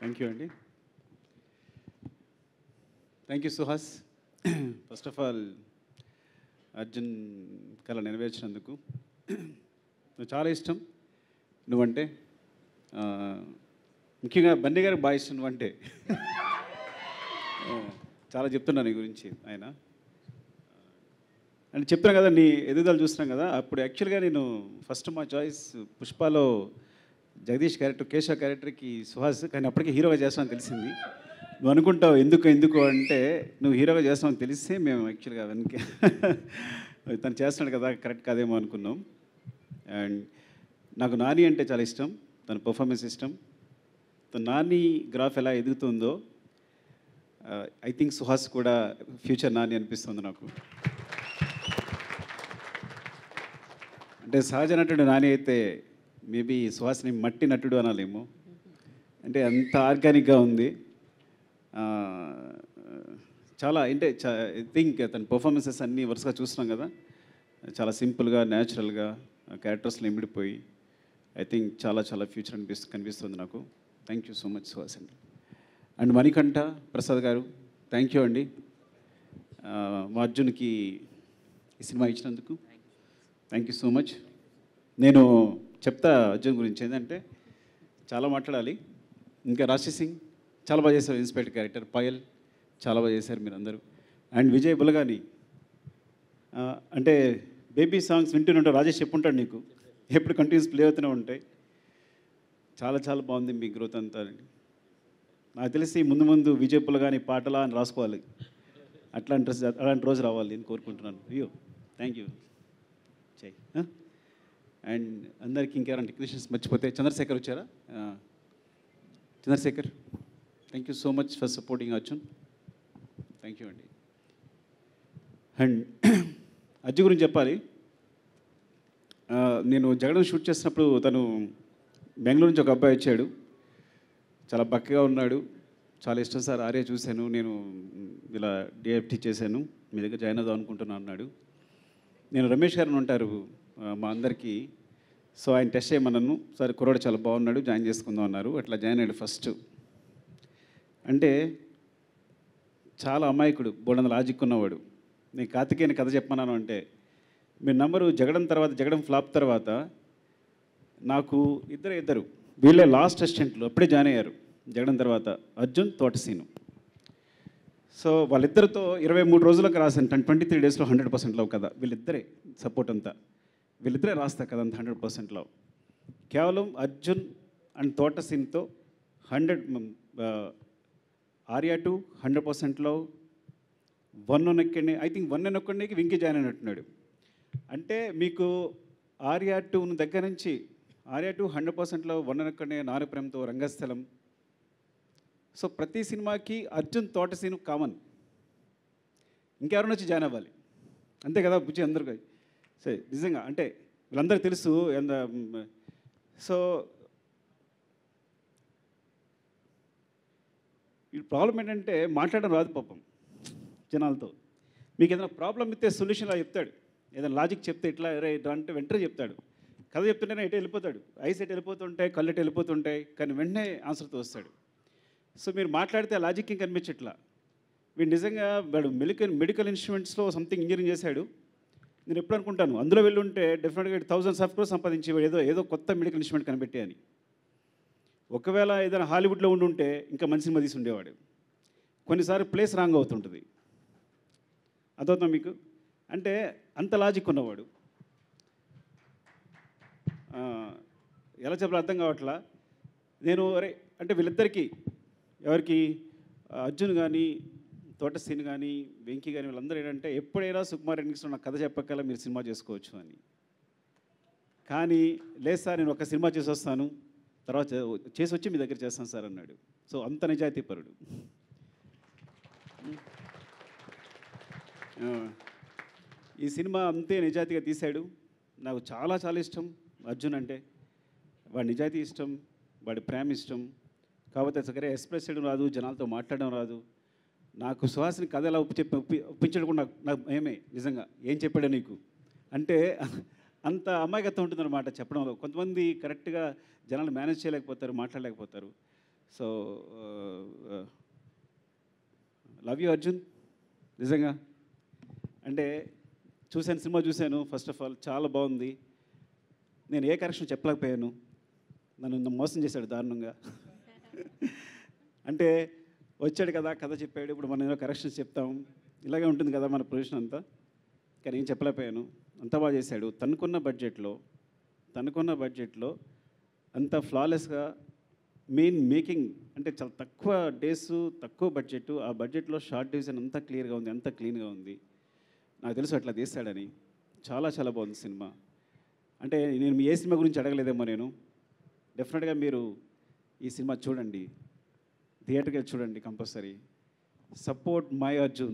thank you అండి thank you Suhas first of all Arjun కళ నెరవేర్చినందుకు నువ్వు చాలా ఇష్టం నువ్వంటే ఆ, ముఖ్యంగా బండి గారికి బాగా ఇష్టం నువ్వంటే ఆ, చాలా చెప్తున్నా నీ గురించి ఆయన అని చెప్తున్నా కదా నీ ఎదుగుదల చూస్తున్నాం కదా అప్పుడు యాక్చువల్గా నేను ఫస్ట్ మా చాయిస్ పుష్పలో జగదీష్ క్యారెక్టర్ కేశవ క్యారెక్టర్కి సుహాస్ కానీ అప్పటికే హీరోగా చేస్తామని తెలిసింది నువ్వు అనుకుంటావు ఎందుకు ఎందుకు అంటే నువ్వు హీరోగా చేస్తామని తెలిస్తే మేము యాక్చువల్గా వెనక తను చేస్తున్నాడు కదా కరెక్ట్ కాదేమో అనుకున్నాం అండ్ నాకు నాని అంటే చాలా ఇష్టం తన పర్ఫార్మెన్స్ ఇష్టం తన నాని గ్రాఫ్ ఎలా ఎదుగుతుందో ఐ థింక్ సుహాస్ కూడా ఫ్యూచర్ నాని అనిపిస్తుంది నాకు అంటే సహజ నటుడు నాని అయితే మేబీ సుహాస్ని మట్టి నటుడు అనాలేమో అంటే అంత ఆర్గానిక్గా ఉంది ఆ, చాలా అంటే ఐ థింక్ తన పర్ఫార్మెన్సెస్ అన్నీ వరుసగా చూస్తున్నాం కదా చాలా సింపుల్గా న్యాచురల్గా క్యారెక్టర్స్లో ఇమిడిపోయి ఐ థింక్ చాలా చాలా ఫ్యూచర్ అనిపిస్తు కనిపిస్తుంది నాకు thank you so much Suhas అండి అండ్ మణికంఠ ప్రసాద్ గారు థ్యాంక్ యూ అండి ఆ, మా అర్జున్కి ఈ సినిమా ఇచ్చినందుకు థ్యాంక్ యూ సో మచ్ నేను చెప్తా అర్జున్ గురించి ఏంటంటే చాలా మాట్లాడాలి ఇంకా రాశి సింగ్ చాలా బాగా చేశారు ఇన్స్పెక్టర్ క్యారెక్టర్ పాయల్ చాలా బాగా చేశారు మీరు అందరూ అండ్ విజయ్ బులగాని ఆ, అంటే బేబీ సాంగ్స్ వింటూనే రాజేష్ చెప్పుంటాడు నీకు ఎప్పుడు కంటిన్యూస్ ప్లే అవుతూనే ఉంటాయి చాలా చాలా బాగుంది మీ గ్రోత్ అంతా నాకు తెలిసి ముందు ముందు విజయ్ పులగాని పాటలా అని రాసుకోవాలి అట్లాంటి రోజు అలాంటి రోజు రావాలి నేను కోరుకుంటున్నాను అయ్యో థ్యాంక్ యూ చెయ్యి అండ్ అందరికి ఇంకెవరైనా టెక్నీషియన్స్ మర్చిపోతే చంద్రశేఖర్ వచ్చారా ఆ, Chandrashekar thank you so much for supporting Arjun thank you అండి అండ్ అజ్జు గురించి చెప్పాలి ఆ, నేను జగడం షూట్ చేసినప్పుడు తను బెంగళూరు నుంచి ఒక అబ్బాయి వచ్చాడు చాలా బక్కగా ఉన్నాడు చాలా ఇష్టం సార్ ఆర్య చూశాను నేను ఇలా డిఎఫ్టీ చేశాను మీ దగ్గర జాయిన్ అవుదాం అనుకుంటున్నాను అన్నాడు నేను రమేష్ గారు ఉంటారు ఆ, మా అందరికీ సో ఆయన టెస్ట్ చేయమన్నాను సరే కుర్రాడు చాలా బాగున్నాడు జాయిన్ చేసుకుందాం అన్నారు అట్లా జాయిన్ అయ్యాడు ఫస్ట్ అంటే చాలా అమాయకుడు బోడంత లాజిక్ ఉన్నవాడు నేను కార్తికేయని కథ చెప్పమన్నాను అంటే మీ నంబరు జగడం తర్వాత జగడం ఫ్లాప్ తర్వాత నాకు ఇద్దరు ఇద్దరు వీళ్ళే లాస్ట్ అసిస్టెంట్లు అప్పుడే జాయిన్ అయ్యారు జగడం తర్వాత అర్జున్ తోటసీను సో వాళ్ళిద్దరితో ఇరవై మూడు రోజులకు రాశాను ట్వంటీ త్రీ డేస్లో హండ్రెడ్ పర్సెంట్ లవ్ కదా వీళ్ళిద్దరే సపోర్ట్ అంతా వీళ్ళిద్దరే రాస్తా కదా అంత హండ్రెడ్ పర్సెంట్ లవ్ కేవలం అర్జున్ అండ్ తోటసీన్తో hundred Arya two hundred percent love one ఒక్కడిని ఐ థింక్ వన్ ఒక్కడికి వెంకీ జాయిన్ అయినట్టున్నాడు అంటే మీకు ఆర్యా టూను దగ్గర నుంచి ఆర్యా టూ హండ్రెడ్ పర్సెంట్లో వన్ ఒక్కడిని నారు ప్రేమతో రంగస్థలం సో ప్రతి సినిమాకి అర్జున్ తోట సీను కామన్ ఇంకెవరైనా వచ్చి జాయిన్ అవ్వాలి అంతే కదా బుజ్జి అందరికీ సరే నిజంగా అంటే వీళ్ళందరికీ తెలుసు ఎంత మ్, సో ఈ ప్రాబ్లం ఏంటంటే మాట్లాడడం రాదు పాపం జనాలతో మీకు ఏదైనా ప్రాబ్లం ఇస్తే సొల్యూషన్ అలా చెప్తాడు ఏదైనా లాజిక్ చెప్తే ఇట్లా రే ఇట్లా అంటే వెంటనే చెప్తాడు కథ చెప్తుంటేనే ఎటు వెళ్ళిపోతాడు ఐస్ ఎటు వెళ్ళిపోతుంటాయి కళ్ళు ఎటు వెళ్ళిపోతుంటాయి కానీ వెంటనే ఆన్సర్తో వస్తాడు సో మీరు మాట్లాడితే ఆ లాజిక్ ఇంకా కనిపించట్లా వీడు నిజంగా వాడు మెడికల్ మెడికల్ ఇన్స్ట్రుమెంట్స్లో సంథింగ్ ఇంజనీరింగ్ చేశాడు నేను ఎప్పుడు అనుకుంటాను అందులో వెళ్ళి ఉంటే డెఫినెట్గా థౌసండ్స్ ఆఫ్ క్రోస్ సంపాదించి వాడు ఏదో ఏదో కొత్త మెడికల్ ఇన్స్ట్రుమెంట్ కనిపెట్టే అని ఒకవేళ ఏదైనా హాలీవుడ్లో ఉండి ఉంటే ఇంకా మంచి సినిమా తీసి ఉండేవాడు కొన్నిసార్లు ప్లేస్ రాంగ్ అవుతుంటుంది అదవుతా మీకు అంటే అంత లాజిక్ ఉన్నవాడు ఆ, ఎలా చెప్పాలో అర్థం కావట్లా నేను అరే అంటే వీళ్ళిద్దరికీ ఎవరికి ఆ, అర్జున్ కానీ తోట సీన్ కానీ వెంకీ కానీ వీళ్ళందరూ ఏంటంటే ఎప్పుడైనా సుకుమార్ రెడ్డికి నాకు కథ చెప్పకల్లా మీరు సినిమా చేసుకోవచ్చు అని కానీ లేదు సార్ నేను ఒక సినిమా చేసి వస్తాను తర్వాత చే- చేసి వచ్చి మీ దగ్గర చేస్తాను సార్ అన్నాడు సో అంత నిజాయితీ పరుడు ఆ, ఈ సినిమా అంతే నిజాయితీగా తీశాడు నాకు చాలా చాలా ఇష్టం అర్జున్ అంటే వాడి నిజాయితీ ఇష్టం వాడి ప్రేమ ఇష్టం కాకపోతే సరే ఎక్స్ప్రెస్ చేయడం రాదు జనాలతో మాట్లాడడం రాదు నాకు సుహాసిని కథ ఎలా ఒప్పి చెప్పి ఒప్పి ఒప్పించడం కూడా నాకు నాకు ఏమే నిజంగా ఏం చెప్పాడు నీకు అంటే అంత అమాయకత్వం ఉంటుందన్నమాట చెప్పడంలో కొంతమంది కరెక్ట్గా జనాలు మేనేజ్ చేయలేకపోతారు మాట్లాడలేకపోతారు సో లవ్ యూ అర్జున్ నిజంగా అంటే చూశాను సినిమా చూశాను ఫస్ట్ ఆఫ్ ఆల్ చాలా బాగుంది నేను ఏ కరెక్షన్ చెప్పలేకపోయాను నన్ను మోసం చేశాడు దారుణంగా అంటే వచ్చాడు కదా కథ చెప్పాడు ఇప్పుడు మనం ఏదో కరెక్షన్స్ చెప్తాం ఇలాగే ఉంటుంది కదా మన పొజిషన్ అంతా కానీ ఏం చెప్పలేకపోయాను అంత బాగా చేశాడు తనుకున్న బడ్జెట్లో తనుకున్న బడ్జెట్లో అంత ఫ్లాలెస్గా మెయిన్ మేకింగ్ అంటే చాలా తక్కువ డేస్ తక్కువ బడ్జెట్ ఆ బడ్జెట్లో షార్ట్ డివిజన్ అంతా క్లియర్గా ఉంది అంత క్లీన్గా ఉంది నాకు తెలుసు అట్లా తీస్తాడని చాలా చాలా బాగుంది సినిమా అంటే నేను మీ ఏ సినిమా గురించి అడగలేదేమో నేను డెఫినెట్గా మీరు ఈ సినిమా చూడండి థియేటర్కి వెళ్ళి చూడండి కంపల్సరీ సపోర్ట్ మై అర్జున్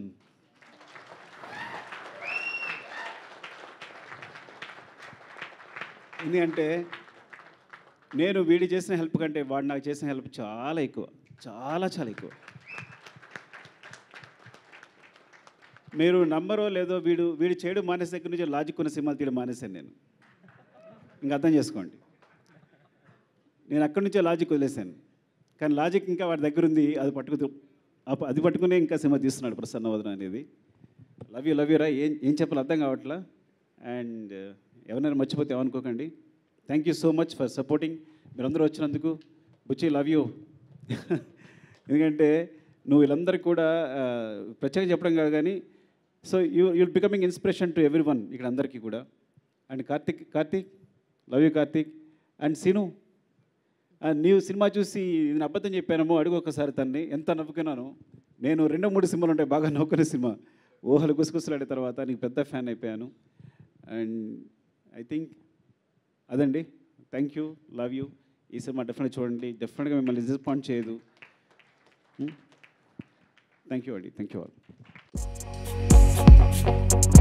ఎందుకంటే నేను వీడి చేసిన హెల్ప్ కంటే వాడు నాకు చేసిన హెల్ప్ చాలా ఎక్కువ చాలా చాలా ఎక్కువ మీరు నమ్మరో లేదో వీడు వీడు చేయడం మానేసే దగ్గర నుంచి లాజిక్ ఉన్న సినిమాలు తీయడం మానేశాను నేను ఇంకా అర్థం చేసుకోండి నేను అక్కడి నుంచే లాజిక్ వదిలేశాను కానీ లాజిక్ ఇంకా వాడి దగ్గర ఉంది అది పట్టుకు అప్ప- అది పట్టుకునే ఇంకా సినిమా తీస్తున్నాడు ప్రసన్నవదన అనేది లవ్ యూ లవ్ యూ రా ఏం ఏం చెప్పాలి అర్థం కావట్లా అండ్ ఎవరైనా మర్చిపోతే ఏమనుకోకండి thank you so much for supporting మీరందరూ వచ్చినందుకు బుచ్చి లవ్ యూ ఎందుకంటే నువ్వు వీళ్ళందరికీ కూడా ఆ, ప్రత్యేకంగా చెప్పడం కాదు కానీ so you you'll becoming inspiration to everyone ఇక్కడ అందరికీ కూడా and Karthik Karthik love you Karthik and Seenu ఆ, నీవు సినిమా చూసి నేను అబద్ధం చెప్పానేమో అడుగు ఒకసారి తన్ని ఎంత నవ్వుకున్నాను నేను రెండో మూడు సినిమాలు ఉంటాయి బాగా నవ్వుకునే సినిమా ఊహలు గుసగుసలాడే తర్వాత నీకు పెద్ద ఫ్యాన్ అయిపోయాను అండ్ ఐ థింక్ అదండి థ్యాంక్ యూ లవ్ యూ ఈ సినిమా డెఫినెట్ చూడండి డెఫినెట్గా మిమ్మల్ని డిసప్పాయింట్ చేయదు థ్యాంక్ యూ అండి థ్యాంక్ యూ ఆల్